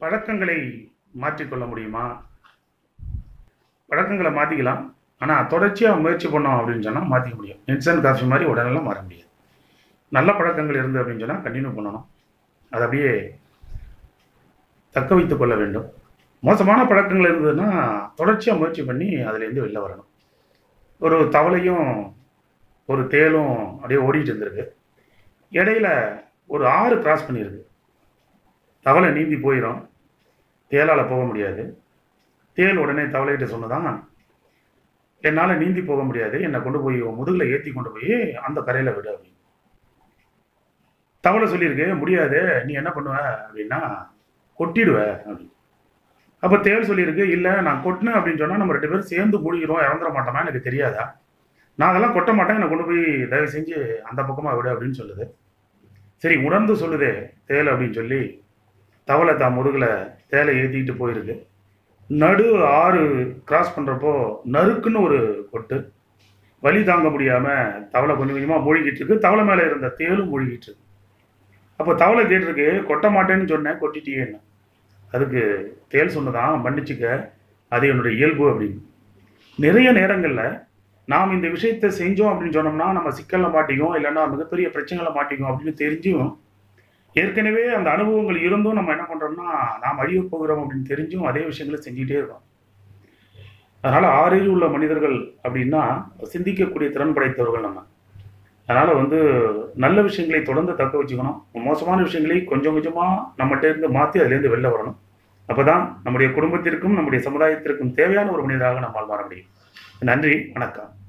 பழக்கங்களை மாற்றிக்கொள்ள முடியுமா பழக்கங்களை மாற்றிக்கலாம் ஆனால் தொடர்ச்சியாக முயற்சி பண்ணோம் அப்படின்னு சொன்னால் மாற்றிக்க முடியும் இன்ஸ்டன்ட் காஃபி மாதிரி உடனெல்லாம் மாற முடியாது நல்ல பழக்கங்கள் இருந்து அப்படின்னு சொன்னால் கண்டினியூ பண்ணணும் அதை அப்படியே தக்க வைத்துக் கொள்ள வேண்டும் மோசமான பழக்கங்கள் இருந்ததுன்னா தொடர்ச்சியாக முயற்சி பண்ணி அதுலேருந்து வெளில வரணும் ஒரு தவளையும் ஒரு தேலும் அப்படியே ஓடிட்டு இருந்திருக்கு இடையில ஒரு ஆறு கிராஸ் பண்ணியிருக்கு தவளை நீந்தி போயிடும் தேலால் போக முடியாது தேல் உடனே தவளைகிட்ட சொன்னதான் என்னால் நீந்தி போக முடியாது என்னை கொண்டு போய் உன் முதுகில் ஏற்றி கொண்டு போய் அந்த கரையில் விடு அப்படின்னு தவளை சொல்லியிருக்கு முடியாது நீ என்ன பண்ணுவ அப்படின்னா கொட்டிடுவ அப்படின்னு அப்போ தேல் சொல்லியிருக்கு இல்லை நான் கொட்டினேன் அப்படின்னு சொன்னால் நம்ம ரெண்டு பேரும் சேர்ந்து மூழ்கிறோம் இறந்துட மாட்டோமா எனக்கு தெரியாதா நான் அதெல்லாம் கொட்ட மாட்டேன் என்னை கொண்டு போய் தயவு செஞ்சு அந்த பக்கமாக விடு அப்படின்னு சொல்லுது சரி உணர்ந்து சொல்லுதே தேல் அப்படின்னு சொல்லி தவளை தான் முதுகில் தேலை ஏற்றிக்கிட்டு போயிருக்கு நடு ஆறு கிராஸ் பண்ணுறப்போ நறுக்குன்னு ஒரு கொட்டு வலி தாங்க முடியாமல் தவளை கொஞ்சம் கொஞ்சமாக மூழ்கிட்டு இருக்கு தவளை மேலே இருந்த தேலும் மூழ்கிட்டு இருக்கு அப்போ தவளை கேட்டிருக்கு கொட்ட மாட்டேன்னு சொன்னேன் கொட்டிட்டியேன்னு அதுக்கு தேல் சொன்னதான் மன்னிச்சுக்க அது என்னுடைய இயல்பு அப்படின்னு நிறைய நேரங்களில் நாம் இந்த விஷயத்தை செஞ்சோம் அப்படின்னு சொன்னோம்னா நம்ம சிக்கலில் மாட்டிக்குவோம் இல்லைன்னா மிகப்பெரிய பிரச்சனைகளை மாட்டிக்குவோம் அப்படின்னு தெரிஞ்சும் ஏற்கனவே அந்த அனுபவங்கள் இருந்தும் நம்ம என்ன பண்ணுறோம்னா நாம் அழிய போகிறோம் அப்படின்னு தெரிஞ்சும் அதே விஷயங்களை செஞ்சுட்டே இருக்கோம் அதனால் ஆறறிவு உள்ள மனிதர்கள் அப்படின்னா சிந்திக்கக்கூடிய திறன் படைத்தவர்கள் நம்ம அதனால் வந்து நல்ல விஷயங்களை தொடர்ந்து தக்க வச்சுக்கணும் மோசமான விஷயங்களை கொஞ்சம் கொஞ்சமாக நம்மகிட்ட இருந்து மாற்றி அதுலேருந்து வெளில வரணும் அப்போ தான் நம்முடைய குடும்பத்திற்கும் நம்முடைய சமுதாயத்திற்கும் தேவையான ஒரு மனிதராக நம்மால் மாற முடியும் நன்றி வணக்கம்